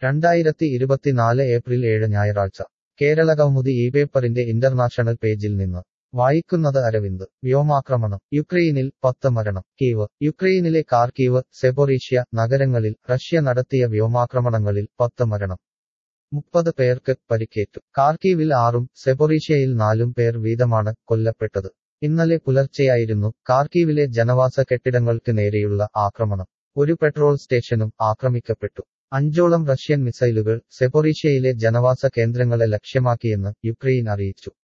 രണ്ടായിരത്തി ഇരുപത്തിനാല് ഏപ്രിൽ ഏഴ് ഞായറാഴ്ച കേരളകൗമുദി ഈ പേപ്പറിന്റെ ഇന്റർനാഷണൽ പേജിൽ നിന്ന് വായിക്കുന്നത് അരവിന്ദ് വ്യോമാക്രമണം യുക്രൈനിൽ പത്ത് മരണം കീവ് യുക്രൈനിലെ കാർക്കീവ് സെബൊറീഷ്യ നഗരങ്ങളിൽ റഷ്യ നടത്തിയ വ്യോമാക്രമണങ്ങളിൽ പത്ത് മരണം മുപ്പത് പേർക്ക് പരിക്കേറ്റു കാർക്കീവിൽ ആറും സെബൊറീഷ്യയിൽ നാലും പേർ വീതമാണ് കൊല്ലപ്പെട്ടത് ഇന്നലെ പുലർച്ചെയായിരുന്നു കാർക്കീവിലെ ജനവാസ കെട്ടിടങ്ങൾക്ക് നേരെയുള്ള ആക്രമണം ഒരു പെട്രോൾ സ്റ്റേഷനും ആക്രമിക്കപ്പെട്ടു അഞ്ചോളം റഷ്യൻ മിസൈലുകൾ സെബൊറീഷ്യയിലെ ജനവാസ കേന്ദ്രങ്ങളെ ലക്ഷ്യമാക്കിയെന്ന് യുക്രൈൻ അറിയിച്ചു